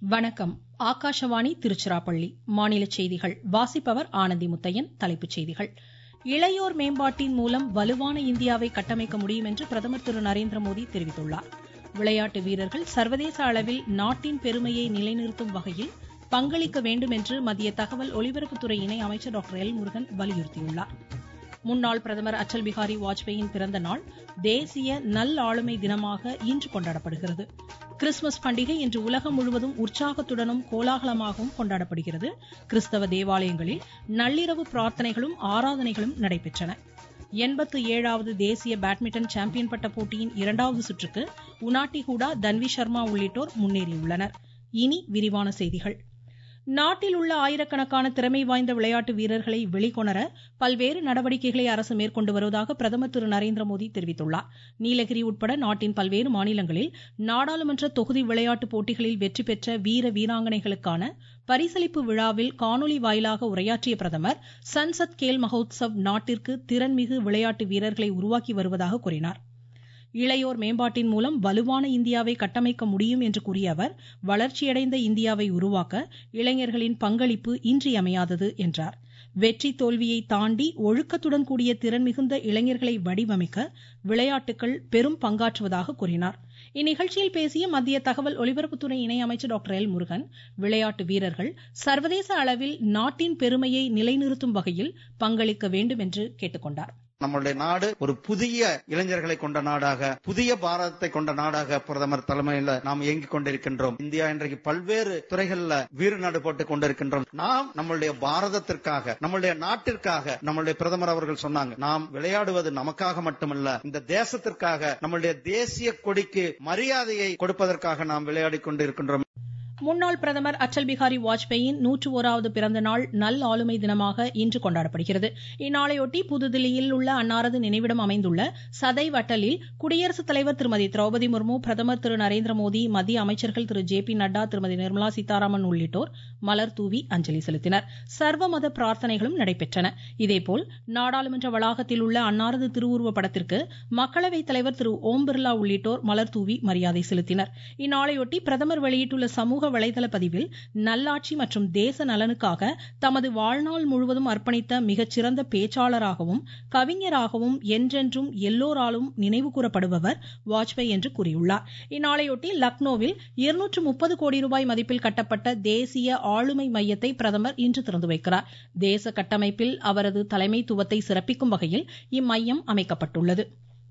வணக்கம் ஆகாஷவாணி திருச்சிராப்பள்ளி மாநில செய்திகள் வாசிப்பவர் ஆனந்தி முத்தையன் தலைப்புச் செய்திகள் இளையோர் மேம்பாட்டின் மூலம் வலுவான இந்தியாவை கட்டமைக்க முடியும் என்று பிரதமர் திரு நரேந்திர மோடி தெரிவித்துள்ளார் விளையாட்டு வீரர்கள் சர்வதேச அளவில் நாட்டின் பெருமையை நிலைநிறுத்தும் வகையில் பங்களிக்க வேண்டும் என்று மத்திய தகவல் ஒலிபரப்புத்துறை இணை அமைச்சர் டாக்டர் எல் முருகன் வலியுறுத்தியுள்ளார் முன்னாள் பிரதமர் அடல் பிகாரி வாஜ்பேயின் பிறந்த நாள் தேசிய நல்ஆளுமை தினமாக இன்று கொண்டாடப்படுகிறது கிறிஸ்துமஸ் பண்டிகை இன்று உலகம் முழுவதும் உற்சாகத்துடனும் கோலாகலமாகவும் கொண்டாடப்படுகிறது கிறிஸ்தவ தேவாலயங்களில் நள்ளிரவு பிரார்த்தனைகளும் ஆராதனைகளும் நடைபெற்றன எண்பத்து ஏழாவது தேசிய பேட்மிண்டன் சாம்பியன் பட்ட போட்டியின் இரண்டாவது சுற்றுக்கு உனாட்டி ஹூடா தன்வி சர்மா உள்ளிட்டோர் முன்னேறியுள்ளனர் இனி விரிவான செய்திகள் நாட்டில் உள்ள ஆயிரக்கணக்கான திறமை வாய்ந்த விளையாட்டு வீரர்களை வெளிக்கொணர பல்வேறு நடவடிக்கைகளை அரசு மேற்கொண்டு வருவதாக பிரதமர் திரு நரேந்திர மோடி தெரிவித்துள்ளார் நீலகிரி உட்பட நாட்டின் பல்வேறு மாநிலங்களில் நாடாளுமன்ற தொகுதி விளையாட்டுப் போட்டிகளில் வெற்றி பெற்ற வீர வீராங்கனைகளுக்கான பரிசளிப்பு விழாவில் காணொலி வாயிலாக உரையாற்றிய பிரதமர் சன்சத் கேல் மகோத்சவ் நாட்டிற்கு திறன்மிகு விளையாட்டு வீரர்களை உருவாக்கி வருவதாக கூறினார் இளையோர் மேம்பாட்டின் மூலம் வலுவான இந்தியாவை கட்டமைக்க முடியும் என்று கூறிய அவர் வளர்ச்சியடைந்த இந்தியாவை உருவாக்க இளைஞர்களின் பங்களிப்பு இன்றியமையாதது என்றார் வெற்றி தோல்வியை தாண்டி ஒழுக்கத்துடன் கூடிய திறன் மிகுந்த இளைஞர்களை வடிவமைக்க விளையாட்டுகள் பெரும் பங்காற்றுவதாக கூறினார் இந்நிகழ்ச்சியில் பேசிய மத்திய தகவல் ஒலிபரப்புத்துறை இணை அமைச்சர் டாக்டர் எல் முருகன் விளையாட்டு வீரர்கள் சர்வதேச அளவில் நாட்டின் பெருமையை நிலைநிறுத்தும் வகையில் பங்களிக்க வேண்டும் என்று கேட்டுக்கொண்டார் நம்மளுடைய நாடு ஒரு புதிய இளைஞர்களை கொண்ட நாடாக புதிய பாரதத்தை கொண்ட நாடாக பிரதமர் தலைமையில நாம் இயங்கிக் கொண்டிருக்கின்றோம் இந்தியா இன்றைக்கு பல்வேறு துறைகள்ல வீறு நாடு போட்டுக் கொண்டிருக்கின்றோம் நாம் நம்மளுடைய பாரதத்திற்காக நம்மளுடைய நாட்டிற்காக நம்மளுடைய பிரதமர் அவர்கள் சொன்னாங்க நாம் விளையாடுவது நமக்காக மட்டுமல்ல இந்த தேசத்திற்காக நம்மளுடைய தேசிய கொடிக்கு மரியாதையை கொடுப்பதற்காக நாம் விளையாடிக் கொண்டிருக்கின்றோம் முன்னாள் பிரதமர் அடல் பிகாரி வாஜ்பேயின் நூற்று ஓராவது பிறந்த நாள் நல் ஆளுமை தினமாக இன்று கொண்டாடப்படுகிறது இந்நாளையொட்டி புதுதில்லியில் உள்ள அன்னாரது நினைவிடம் அமைந்துள்ள சதைவ் அட்டலில் குடியரசுத் தலைவர் திருமதி திரௌபதி முர்மு பிரதமர் திரு நரேந்திர மோடி மத்திய அமைச்சர்கள் திரு ஜே பி நட்டா திருமதி நிர்மலா சீதாராமன் உள்ளிட்டோர் மலர் தூவி அஞ்சலி செலுத்தினர் சர்வமத பிரார்த்தனைகளும் நடைபெற்றன இதேபோல் நாடாளுமன்ற வளாகத்தில் உள்ள அன்னாரது திருவுருவ படத்திற்கு மக்களவைத் தலைவர் திரு ஓம் பிர்லா உள்ளிட்டோர் மலர் தூவி மரியாதை செலுத்தினர் இந்நாளையொட்டி பிரதமர் வெளியிட்டுள்ள சமூக வலைதள பதிவில் நல்லாட்சி மற்றும் தேச நலனுக்காக தமது வாழ்நாள் முழுவதும் அர்ப்பணித்த மிகச்சிறந்த பேச்சாளராகவும் கவிஞராகவும் என்றென்றும் எல்லோராலும் நினைவு கூறப்படுபவர் வாஜ்பாய் என்று கூறியுள்ளார் இந்நாளையொட்டி லக்னோவில் இருநூற்று முப்பது கோடி ரூபாய் மதிப்பில் கட்டப்பட்ட தேசிய ஆளுமை மையத்தை பிரதமர் இன்று திறந்து வைக்கிறார் தேச கட்டமைப்பில் அவரது தலைமைத்துவத்தை சிறப்பிக்கும் வகையில் இம்மையம் அமைக்கப்பட்டுள்ளது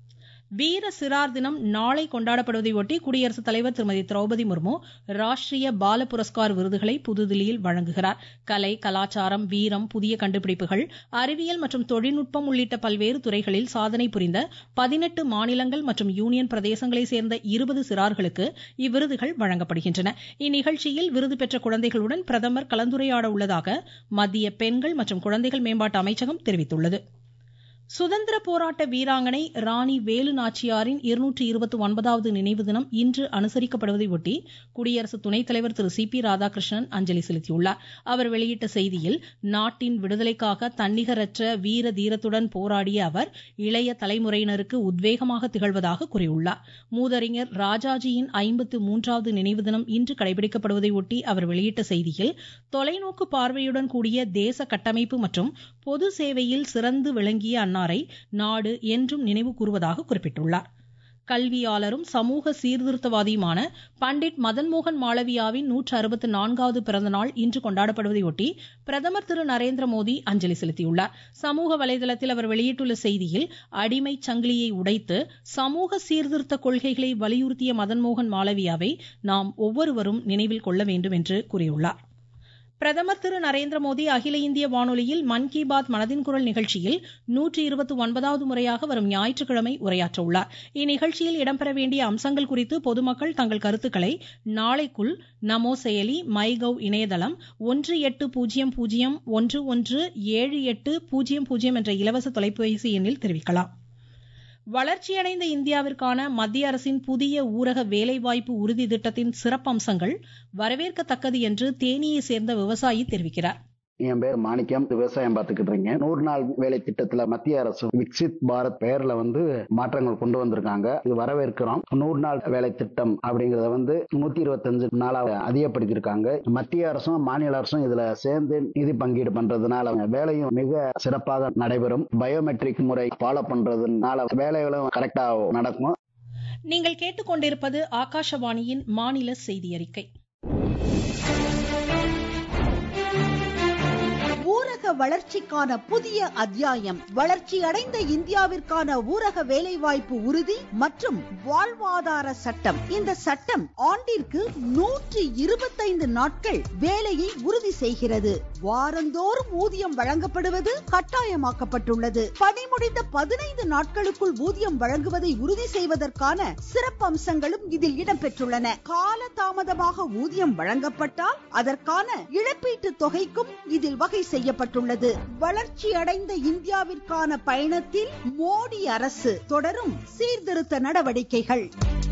வீர சிறார் தினம் நாளை கொண்டாடப்படுவதையொட்டி குடியரசுத் தலைவர் திருமதி திரௌபதி முர்மு ராஷ்டிரிய பால புரஸ்கார் விருதுகளை புதுதில்லியில் வழங்குகிறார் கலை கலாச்சாரம் வீரம் புதிய கண்டுபிடிப்புகள் அறிவியல் மற்றும் தொழில்நுட்பம் உள்ளிட்ட பல்வேறு துறைகளில் சாதனை புரிந்த பதினெட்டு மாநிலங்கள் மற்றும் யூனியன் பிரதேசங்களை சேர்ந்த இருபது சிறார்களுக்கு இவ்விருதுகள் வழங்கப்படுகின்றன இந்நிகழ்ச்சியில் விருது பெற்ற குழந்தைகளுடன் பிரதமர் கலந்துரையாட உள்ளதாக மத்திய பெண்கள் மற்றும் குழந்தைகள் மேம்பாட்டு அமைச்சகம் தெரிவித்துள்ளது சுதந்திர போராட்ட வீராங்கனை ராணி வேலு நாச்சியாரின் இருநூற்றி இருபத்தி ஒன்பதாவது நினைவு தினம் இன்று அனுசரிக்கப்படுவதையொட்டி குடியரசு துணைத் தலைவர் திரு சி பி ராதாகிருஷ்ணன் அஞ்சலி செலுத்தியுள்ளார் அவர் வெளியிட்ட செய்தியில் நாட்டின் விடுதலைக்காக தன்னிகரற்ற வீர தீரத்துடன் போராடிய அவர் இளைய தலைமுறையினருக்கு உத்வேகமாக திகழ்வதாக கூறியுள்ளார் மூதறிஞர் ராஜாஜியின் ஐம்பத்து மூன்றாவது நினைவு தினம் இன்று கடைபிடிக்கப்படுவதையொட்டி அவர் வெளியிட்ட செய்தியில் தொலைநோக்கு பார்வையுடன் கூடிய தேச கட்டமைப்பு மற்றும் பொது சேவையில் சிறந்து விளங்கிய அண்ணா அன்னாரை நாடு என்றும் நினைவு கூறுவதாக குறிப்பிட்டுள்ளார் கல்வியாளரும் சமூக சீர்திருத்தவாதியுமான பண்டிட் மதன்மோகன் மாளவியாவின் நூற்று அறுபத்து நான்காவது பிறந்த நாள் இன்று கொண்டாடப்படுவதையொட்டி பிரதமர் திரு நரேந்திர மோடி அஞ்சலி செலுத்தியுள்ளார் சமூக வலைதளத்தில் அவர் வெளியிட்டுள்ள செய்தியில் அடிமை சங்கிலியை உடைத்து சமூக சீர்திருத்த கொள்கைகளை வலியுறுத்திய மதன்மோகன் மாளவியாவை நாம் ஒவ்வொருவரும் நினைவில் கொள்ள வேண்டும் என்று கூறியுள்ளார் பிரதமர் திரு நரேந்திர மோடி அகில இந்திய வானொலியில் மன் கி பாத் மனதின் குரல் நிகழ்ச்சியில் நூற்றி இருபத்தி ஒன்பதாவது முறையாக வரும் ஞாயிற்றுக்கிழமை உரையாற்ற உள்ளார் இந்நிகழ்ச்சியில் இடம்பெற வேண்டிய அம்சங்கள் குறித்து பொதுமக்கள் தங்கள் கருத்துக்களை நாளைக்குள் நமோ செயலி மை கவ் இணையதளம் ஒன்று எட்டு பூஜ்ஜியம் பூஜ்ஜியம் ஒன்று ஒன்று ஏழு எட்டு பூஜ்ஜியம் பூஜ்ஜியம் என்ற இலவச தொலைபேசி எண்ணில் தெரிவிக்கலாம் வளர்ச்சியடைந்த இந்தியாவிற்கான மத்திய அரசின் புதிய ஊரக வேலைவாய்ப்பு உறுதி திட்டத்தின் சிறப்பம்சங்கள் வரவேற்கத்தக்கது என்று தேனியை சேர்ந்த விவசாயி தெரிவிக்கிறார் என் பேர் மாணிக்கம் விவசாயம் பார்த்துக்கிட்டு இருக்கேன் நூறு நாள் வேலை திட்டத்துல மத்திய அரசு விக்சித் பாரத் பெயர்ல வந்து மாற்றங்கள் கொண்டு வந்திருக்காங்க இது வரவேற்கிறோம் நூறு நாள் வேலை திட்டம் அப்படிங்கறத வந்து நூத்தி இருபத்தஞ்சு நாளா அதிகப்படுத்தியிருக்காங்க மத்திய அரசும் மாநில அரசும் இதுல சேர்ந்து நிதி பங்கீடு பண்றதுனால வேலையும் மிக சிறப்பாக நடைபெறும் பயோமெட்ரிக் முறை ஃபாலோ பண்றதுனால வேலைகளும் கரெக்டா நடக்கும் நீங்கள் கேட்டுக்கொண்டிருப்பது ஆகாஷவாணியின் மாநில செய்தி அறிக்கை ஊரக வளர்ச்சிக்கான புதிய அத்தியாயம் வளர்ச்சியடைந்த இந்தியாவிற்கான ஊரக வேலைவாய்ப்பு உறுதி மற்றும் வாழ்வாதார சட்டம் இந்த சட்டம் ஆண்டிற்கு நூற்றி இருபத்தைந்து நாட்கள் வேலையை உறுதி செய்கிறது வாரந்தோறும் ஊதியம் வழங்கப்படுவது கட்டாயமாக்கப்பட்டுள்ளது பணி முடிந்த பதினைந்து நாட்களுக்குள் ஊதியம் வழங்குவதை உறுதி செய்வதற்கான சிறப்பு அம்சங்களும் இதில் இடம்பெற்றுள்ளன கால தாமதமாக ஊதியம் வழங்கப்பட்டால் அதற்கான இழப்பீட்டு தொகைக்கும் இதில் வகை செய்யப்பட்டுள்ளது வளர்ச்சி அடைந்த இந்தியாவிற்கான பயணத்தில் மோடி அரசு தொடரும் சீர்திருத்த நடவடிக்கைகள்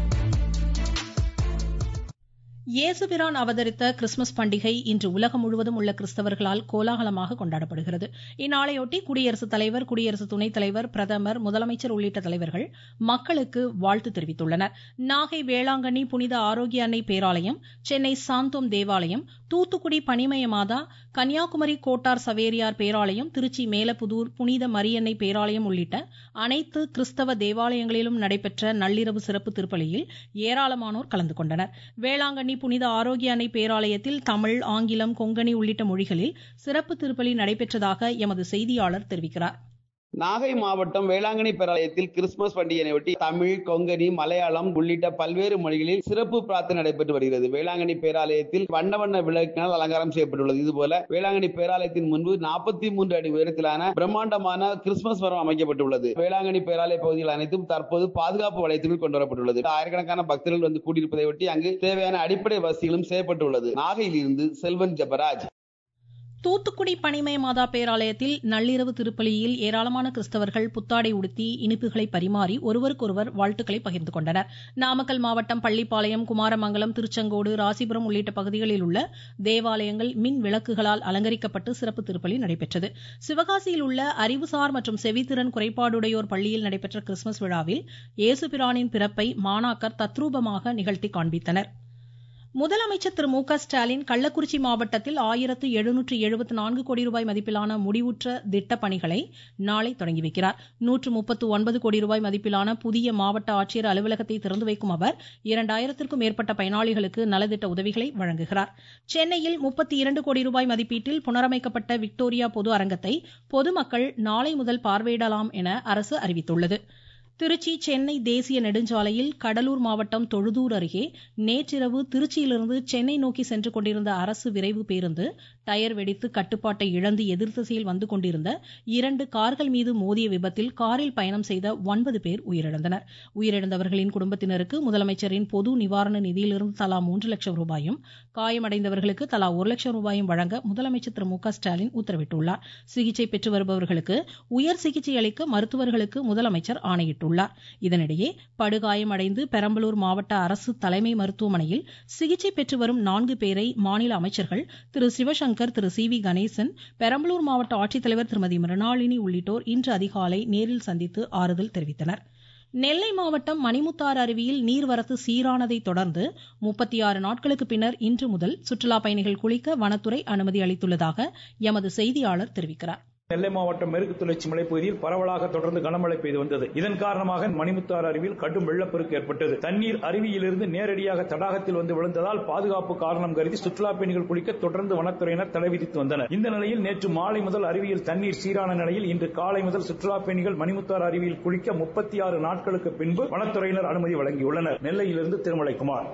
இயேசுபிரான் அவதரித்த கிறிஸ்துமஸ் பண்டிகை இன்று உலகம் முழுவதும் உள்ள கிறிஸ்தவர்களால் கோலாகலமாக கொண்டாடப்படுகிறது இந்நாளையொட்டி குடியரசுத் தலைவர் குடியரசு துணைத் தலைவர் பிரதமர் முதலமைச்சர் உள்ளிட்ட தலைவர்கள் மக்களுக்கு வாழ்த்து தெரிவித்துள்ளனர் நாகை வேளாங்கண்ணி புனித ஆரோக்கிய அன்னை பேராலயம் சென்னை சாந்தோம் தேவாலயம் தூத்துக்குடி பனிமய மாதா கன்னியாகுமரி கோட்டார் சவேரியார் பேராலயம் திருச்சி மேலப்புதூர் புனித மரியன்னை பேராலயம் உள்ளிட்ட அனைத்து கிறிஸ்தவ தேவாலயங்களிலும் நடைபெற்ற நள்ளிரவு சிறப்பு திருப்பலியில் ஏராளமானோர் கலந்து கொண்டனர் வேளாங்கண்ணி புனித ஆரோக்கிய அன்னை பேராலயத்தில் தமிழ் ஆங்கிலம் கொங்கணி உள்ளிட்ட மொழிகளில் சிறப்பு திருப்பலி நடைபெற்றதாக எமது செய்தியாளர் தெரிவிக்கிறார் நாகை மாவட்டம் வேளாங்கண்ணி பேராலயத்தில் கிறிஸ்துமஸ் பண்டிகையையொட்டி தமிழ் கொங்கணி மலையாளம் உள்ளிட்ட பல்வேறு மொழிகளில் சிறப்பு பிரார்த்தனை நடைபெற்று வருகிறது வேளாங்கண்ணி பேராலயத்தில் வண்ண வண்ண விளக்கினால் அலங்காரம் செய்யப்பட்டுள்ளது இதுபோல வேளாங்கண்ணி பேராலயத்தின் முன்பு நாற்பத்தி மூன்று அடி உயரத்திலான பிரம்மாண்டமான கிறிஸ்துமஸ் மரம் அமைக்கப்பட்டுள்ளது வேளாங்கண்ணி பேராலய பகுதிகள் அனைத்தும் தற்போது பாதுகாப்பு வளையத்திற்குள் கொண்டு வரப்பட்டுள்ளது ஆயிரக்கணக்கான பக்தர்கள் வந்து கூடியிருப்பதை ஒட்டி அங்கு தேவையான அடிப்படை வசதிகளும் செய்யப்பட்டுள்ளது நாகையில் இருந்து செல்வன் ஜபராஜ் தூத்துக்குடி பனிமய மாதா பேராலயத்தில் நள்ளிரவு திருப்பலியில் ஏராளமான கிறிஸ்தவர்கள் புத்தாடை உடுத்தி இனிப்புகளை பரிமாறி ஒருவருக்கொருவர் வாழ்த்துக்களை பகிர்ந்து கொண்டனர் நாமக்கல் மாவட்டம் பள்ளிப்பாளையம் குமாரமங்கலம் திருச்செங்கோடு ராசிபுரம் உள்ளிட்ட பகுதிகளில் உள்ள தேவாலயங்கள் மின் விளக்குகளால் அலங்கரிக்கப்பட்டு சிறப்பு திருப்பலி நடைபெற்றது சிவகாசியில் உள்ள அறிவுசார் மற்றும் செவித்திறன் குறைபாடுடையோர் பள்ளியில் நடைபெற்ற கிறிஸ்துமஸ் விழாவில் இயேசுபிரானின் பிறப்பை மாணாக்கர் தத்ரூபமாக நிகழ்த்தி காண்பித்தனர் முதலமைச்சர் திரு மு க ஸ்டாலின் கள்ளக்குறிச்சி மாவட்டத்தில் ஆயிரத்து எழுநூற்று எழுபத்து நான்கு கோடி ரூபாய் மதிப்பிலான முடிவுற்ற திட்டப் பணிகளை நாளை தொடங்கி வைக்கிறார் நூற்று முப்பத்து ஒன்பது கோடி ரூபாய் மதிப்பிலான புதிய மாவட்ட ஆட்சியர் அலுவலகத்தை திறந்து வைக்கும் அவர் இரண்டாயிரத்திற்கும் மேற்பட்ட பயனாளிகளுக்கு நலத்திட்ட உதவிகளை வழங்குகிறார் சென்னையில் முப்பத்தி இரண்டு கோடி ரூபாய் மதிப்பீட்டில் புனரமைக்கப்பட்ட விக்டோரியா பொது அரங்கத்தை பொதுமக்கள் நாளை முதல் பார்வையிடலாம் என அரசு அறிவித்துள்ளது திருச்சி சென்னை தேசிய நெடுஞ்சாலையில் கடலூர் மாவட்டம் தொழுதூர் அருகே நேற்றிரவு திருச்சியிலிருந்து சென்னை நோக்கி சென்று கொண்டிருந்த அரசு விரைவு பேருந்து டயர் வெடித்து கட்டுப்பாட்டை இழந்து எதிர் திசையில் வந்து கொண்டிருந்த இரண்டு கார்கள் மீது மோதிய விபத்தில் காரில் பயணம் செய்த ஒன்பது பேர் உயிரிழந்தனர் உயிரிழந்தவர்களின் குடும்பத்தினருக்கு முதலமைச்சரின் பொது நிவாரண நிதியிலிருந்து தலா மூன்று லட்சம் ரூபாயும் காயமடைந்தவர்களுக்கு தலா ஒரு லட்சம் ரூபாயும் வழங்க முதலமைச்சர் திரு மு க ஸ்டாலின் உத்தரவிட்டுள்ளார் சிகிச்சை பெற்று வருபவர்களுக்கு உயர் சிகிச்சை அளிக்க மருத்துவர்களுக்கு முதலமைச்சர் ஆணையிட்டுள்ளார் உள்ளார் இதனிடையே படுகாயமடைந்து பெரம்பலூர் மாவட்ட அரசு தலைமை மருத்துவமனையில் சிகிச்சை பெற்று வரும் நான்கு பேரை மாநில அமைச்சர்கள் திரு சிவசங்கர் திரு சி வி கணேசன் பெரம்பலூர் மாவட்ட ஆட்சித்தலைவர் திருமதி மிருணாளினி உள்ளிட்டோர் இன்று அதிகாலை நேரில் சந்தித்து ஆறுதல் தெரிவித்தனர் நெல்லை மாவட்டம் மணிமுத்தாறு அருவியில் நீர்வரத்து சீரானதை தொடர்ந்து முப்பத்தி ஆறு நாட்களுக்கு பின்னர் இன்று முதல் சுற்றுலா பயணிகள் குளிக்க வனத்துறை அனுமதி அளித்துள்ளதாக எமது செய்தியாளர் தெரிவிக்கிறார் நெல்லை மாவட்டம் மேற்கு தொடர்ச்சி மலைப்பகுதியில் பரவலாக தொடர்ந்து கனமழை பெய்து வந்தது இதன் காரணமாக மணிமுத்தாறு அருவியில் கடும் வெள்ளப்பெருக்கு ஏற்பட்டது தண்ணீர் அருவியிலிருந்து நேரடியாக தடாகத்தில் வந்து விழுந்ததால் பாதுகாப்பு காரணம் கருதி சுற்றுலா பயணிகள் குளிக்க தொடர்ந்து வனத்துறையினர் தடை விதித்து வந்தனர் இந்த நிலையில் நேற்று மாலை முதல் அருவியில் தண்ணீர் சீரான நிலையில் இன்று காலை முதல் சுற்றுலா பயணிகள் மணிமுத்தாறு அருவியில் குளிக்க முப்பத்தி ஆறு நாட்களுக்கு பின்பு வனத்துறையினர் அனுமதி வழங்கியுள்ளனர் நெல்லையிலிருந்து திருமலைக்குமார்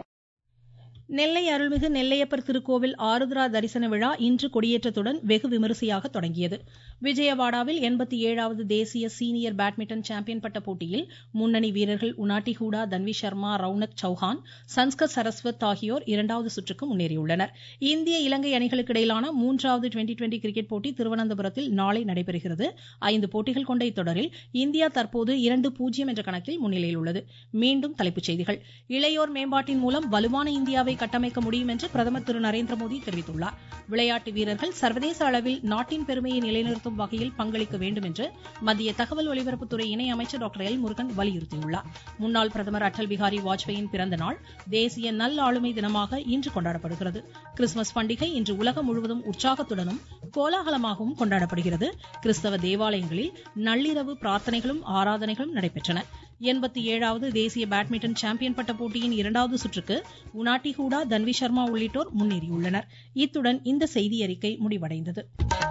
நெல்லை அருள்மிகு நெல்லையப்பர் திருக்கோவில் ஆருத்ரா தரிசன விழா இன்று கொடியேற்றத்துடன் வெகு விமரிசையாக தொடங்கியது விஜயவாடாவில் எண்பத்தி ஏழாவது தேசிய சீனியர் பேட்மிண்டன் சாம்பியன் பட்ட போட்டியில் முன்னணி வீரர்கள் உனாட்டி ஹூடா தன்வி சர்மா ரவுனக் சௌஹான் சன்ஸ்கர் சரஸ்வத் ஆகியோர் இரண்டாவது சுற்றுக்கு முன்னேறியுள்ளனர் இந்திய இலங்கை அணிகளுக்கு இடையிலான மூன்றாவது டுவெண்டி டுவெண்டி கிரிக்கெட் போட்டி திருவனந்தபுரத்தில் நாளை நடைபெறுகிறது ஐந்து போட்டிகள் கொண்ட இத்தொடரில் இந்தியா தற்போது இரண்டு பூஜ்ஜியம் என்ற கணக்கில் முன்னிலையில் உள்ளது மீண்டும் தலைப்புச் செய்திகள் இளையோர் மேம்பாட்டின் மூலம் வலுவான இந்தியாவை கட்டமைக்க முடியும் என்று பிரதமர் திரு நரேந்திர மோடி தெரிவித்துள்ளார் விளையாட்டு வீரர்கள் சர்வதேச அளவில் நாட்டின் பெருமையை நிலைநிறுத்தும் வகையில் பங்களிக்க வேண்டும் என்று மத்திய தகவல் ஒலிபரப்புத்துறை இணை அமைச்சர் டாக்டர் எல் முருகன் வலியுறுத்தியுள்ளார் முன்னாள் பிரதமர் அடல் பிகாரி வாஜ்பேயின் பிறந்த நாள் தேசிய நல்ஆளுமை தினமாக இன்று கொண்டாடப்படுகிறது கிறிஸ்துமஸ் பண்டிகை இன்று உலகம் முழுவதும் உற்சாகத்துடனும் கோலாகலமாகவும் கொண்டாடப்படுகிறது கிறிஸ்தவ தேவாலயங்களில் நள்ளிரவு பிரார்த்தனைகளும் ஆராதனைகளும் நடைபெற்றன எண்பத்தி ஏழாவது தேசிய பேட்மிண்டன் சாம்பியன் பட்ட போட்டியின் இரண்டாவது சுற்றுக்கு உனாட்டி ஹூடா தன்வி சர்மா உள்ளிட்டோர் முன்னேறியுள்ளனர் இத்துடன் இந்த செய்தியறிக்கை முடிவடைந்தது